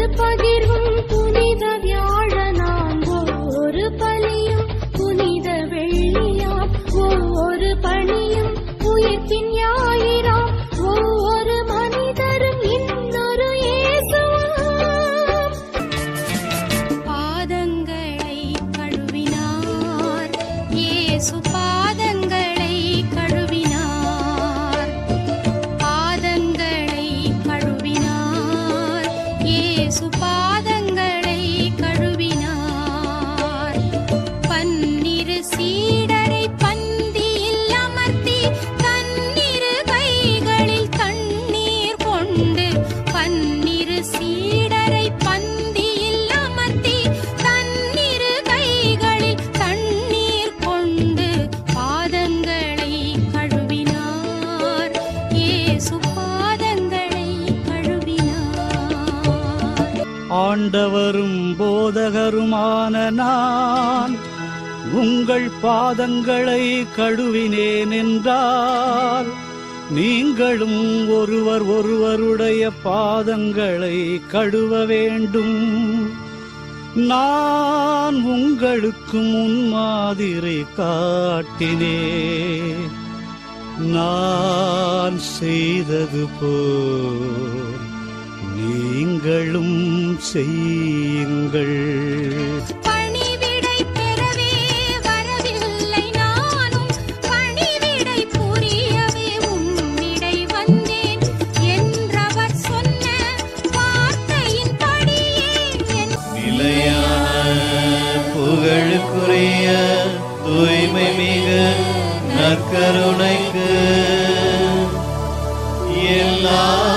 ஒரு பகிர்வும் புனித வியாழனாம் ஒவ்வொரு பலியும் புனித வெள்ளியாம் ஒவ்வொரு பணியும் உயிர்ப்பின் ஞாயிறாம் ஒவ்வொரு மனிதரும் இன்னொரு இயேசுவாம் பாதங்களை கழுவினார் இயேசு பாதங்களை கழுவினார் பாதங்களை கழுவினார் இயேசு பாதங்களை கழுவினார் பன்னிரு சீடரை பந்தியில் அமர்த்தி தன்னிரு கைகளில் தண்ணீர் கொண்டு பன்னிரு சீடரை பந்தியில் அமர்த்தி தன்னிரு கைகளில் தண்ணீர் கொண்டு பாதங்களை கழுவினார் இயேசு பாதங்களை கழுவினார் ஆண்டவரும் போதகருமான நான் உங்கள் பாதங்களை கழுவினேன் என்றால் நீங்களும் ஒருவர் ஒருவருடைய பாதங்களை கழுவ வேண்டும் நான் உங்களுக்கு முன்மாதிரி காட்டினேன் நான் செய்தது போல் நீங்களும் செய்யுங்கள் பணிவிடை பெறவே வரவில்லை நானும் பணிவிடை புரியவே உம்மிடை வந்தேன் என்றவர் சொன்ன வார்த்தையின்படியே என் நிலையான புகழுக்குரிய தூய்மை மிகு நற்கருணைக்கு எல்லா